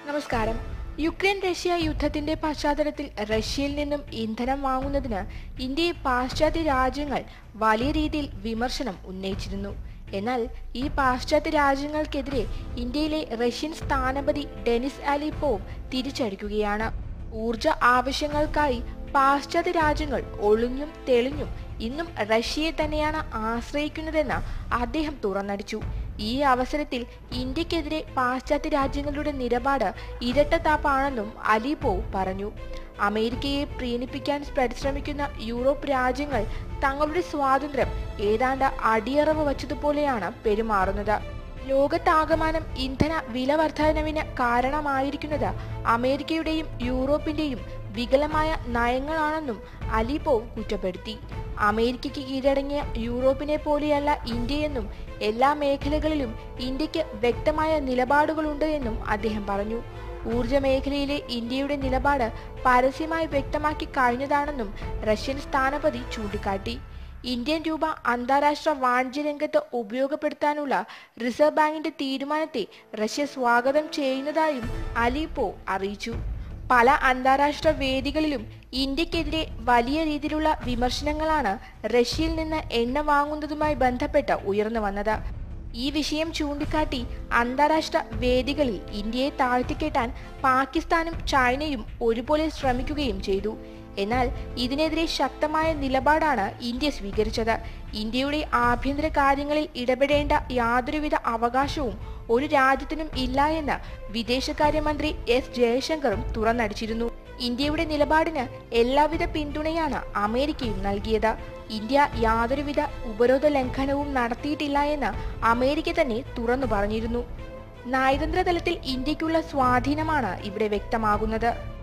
നമസ്കാരം Ukraine Russia യുദ്ധത്തിന്റെ പശ്ചാത്തലത്തിൽ റഷ്യയിൽ നിന്നും ഇന്ധനം വാങ്ങുന്നതിന് ഇന്ത്യയെ പാശ്ചാത്യ രാജ്യങ്ങൾ വലിയ രീതിയിൽ വിമർശനം ഉന്നയിച്ചിരുന്നു എന്നാൽ ഈ പാശ്ചാത്യ രാജ്യങ്ങൾക്കെതിരെ ഇന്ത്യയിലെ റഷ്യൻ സ്ഥാനപതി ഡെനിസ് അലിപ്പോവ് തിരിച്ചടിക്കുകയാണ് ഊർജ ആവശ്യങ്ങൾക്കായി പാശ്ചാത്യ രാജ്യങ്ങൾ ഒളിഞ്ഞും തെളിഞ്ഞും ഇന്നും റഷ്യയെ തന്നെയാണ് ആശ്രയിക്കുന്നതെന്ന് അദ്ദേഹം തുറന്നടിച്ചു ഈ അവസരത്തിൽ ഇന്ത്യക്കെതിരെ പാശ്ചാത്യ രാജ്യങ്ങളുടെ നിലപാട് ഇരട്ടത്താപ്പാണെന്നും അലിപോവ് പറഞ്ഞു അമേരിക്കയെ പ്രീണിപ്പിക്കാൻ പരിശ്രമിക്കുന്ന യൂറോപ്പ് രാജ്യങ്ങൾ തങ്ങളുടെ സ്വാതന്ത്ര്യം ഏതാണ്ട് അടിയറവ് വച്ചതുപോലെയാണ് പെരുമാറുന്നത് ലോകത്താകമാനം ഇന്ധന വില വർധനവിന് കാരണമായിരിക്കുന്നത് അമേരിക്കയുടെയും യൂറോപ്പിന്റെയും വികലമായ നയങ്ങളാണെന്നും അലിപോവ് കുറ്റപ്പെടുത്തി അമേരിക്കയ്ക്ക് കീഴടങ്ങിയ യൂറോപ്പിനെ പോലെയല്ല ഇന്ത്യയെന്നും എല്ലാ മേഖലകളിലും ഇന്ത്യക്ക് വ്യക്തമായ നിലപാടുകളുണ്ട് എന്നും അദ്ദേഹം പറഞ്ഞു ഊർജ മേഖലയിലെ ഇന്ത്യയുടെ നിലപാട് പരസ്യമായി വ്യക്തമാക്കി കഴിഞ്ഞതാണെന്നും റഷ്യൻ സ്ഥാനപതി ചൂണ്ടിക്കാട്ടി ഇന്ത്യൻ രൂപ അന്താരാഷ്ട്ര വാണിജ്യ രംഗത്ത് ഉപയോഗപ്പെടുത്താനുള്ള റിസർവ് ബാങ്കിന്റെ തീരുമാനത്തെ റഷ്യ സ്വാഗതം ചെയ്യുന്നതായും അലിപോ അറിയിച്ചു പല അന്താരാഷ്ട്ര വേദികളിലും ഇന്ത്യക്കെതിരെ വലിയ രീതിയിലുള്ള വിമർശനങ്ങളാണ് റഷ്യയിൽ നിന്ന് എണ്ണ വാങ്ങുന്നതുമായി ബന്ധപ്പെട്ട് ഉയർന്നു വന്നത് ഈ വിഷയം ചൂണ്ടിക്കാട്ടി അന്താരാഷ്ട്ര വേദികളിൽ ഇന്ത്യയെ താഴ്ത്തിക്കെട്ടാൻ പാകിസ്ഥാനും ചൈനയും ഒരുപോലെ ശ്രമിക്കുകയും ചെയ്തു എന്നാൽ ഇതിനെതിരെ ശക്തമായ നിലപാടാണ് ഇന്ത്യ സ്വീകരിച്ചത് ഇന്ത്യയുടെ ആഭ്യന്തര കാര്യങ്ങളിൽ ഇടപെടേണ്ട യാതൊരുവിധ അവകാശവും ഒരു രാജ്യത്തിനും ഇല്ല എന്ന് വിദേശകാര്യമന്ത്രി എസ് ജയശങ്കറും തുറന്നടിച്ചിരുന്നു ഇന്ത്യയുടെ നിലപാടിന് എല്ലാവിധ പിന്തുണയാണ് അമേരിക്കയും നൽകിയത് ഇന്ത്യ യാതൊരുവിധ ഉപരോധ ലംഘനവും നടത്തിയിട്ടില്ല എന്ന് അമേരിക്ക തന്നെ തുറന്നു പറഞ്ഞിരുന്നു നയതന്ത്ര തലത്തിൽ ഇന്ത്യക്കുള്ള സ്വാധീനമാണ് ഇവിടെ വ്യക്തമാകുന്നത്